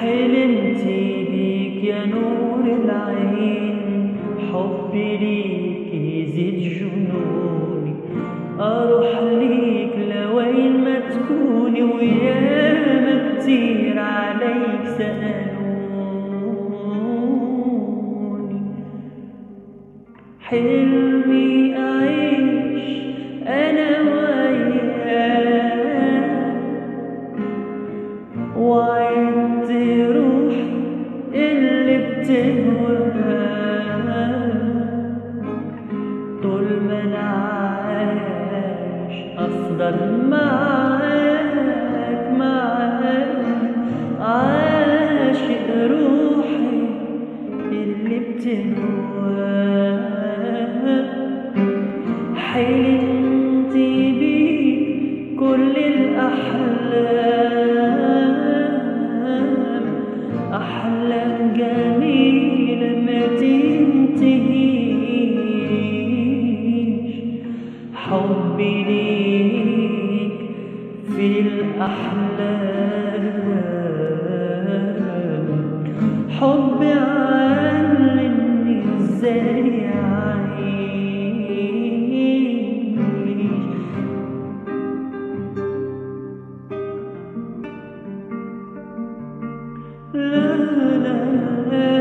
حلمت بيك يا نور العين حبي ليك يزيد جنوني اروح ليك لوين ما تكوني وياما كتير عليك سألوني حلمي أعيش أنا وياك وعدت روحي اللي بتهواها طول ما انا عايش افضل معاك معاك عاشق روحي اللي بتهواها حلمت بيك كل الأحلام أحلام جميلة ما تنتهيش حبي ليك في الأحلام حبي علمني ازاي أعيش لا لا لا